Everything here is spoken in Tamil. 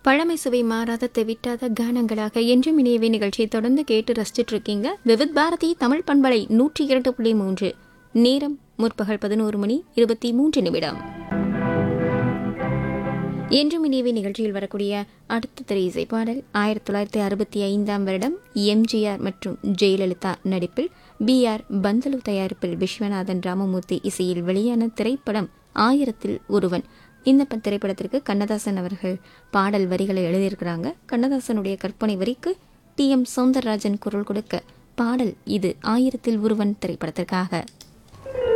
பழமை சுவை மாறாத தெவிட்டாத கானங்களாக என்றும் இணையவே நிகழ்ச்சியை தொடர்ந்து கேட்டு ரசிச்சிட்டு இருக்கீங்க விவித் பாரதி தமிழ் பண்பலை நூற்றி இரண்டு புள்ளி மூன்று நேரம் முற்பகல் பதினோரு மணி இருபத்தி மூன்று நிமிடம் என்றும் இணையவே நிகழ்ச்சியில் வரக்கூடிய அடுத்த திரை இசை பாடல் ஆயிரத்தி தொள்ளாயிரத்தி அறுபத்தி ஐந்தாம் வருடம் எம்ஜிஆர் மற்றும் ஜெயலலிதா நடிப்பில் பி ஆர் பந்தலு தயாரிப்பில் விஸ்வநாதன் ராமமூர்த்தி இசையில் வெளியான திரைப்படம் ஆயிரத்தில் ஒருவன் இந்த ப- திரைப்படத்திற்கு கண்ணதாசன் அவர்கள் பாடல் வரிகளை எழுதியிருக்கிறாங்க கண்ணதாசனுடைய கற்பனை வரிக்கு டி எம் சௌந்தரராஜன் குரல் கொடுக்க பாடல் இது ஆயிரத்தில் ஒருவன் திரைப்படத்திற்காக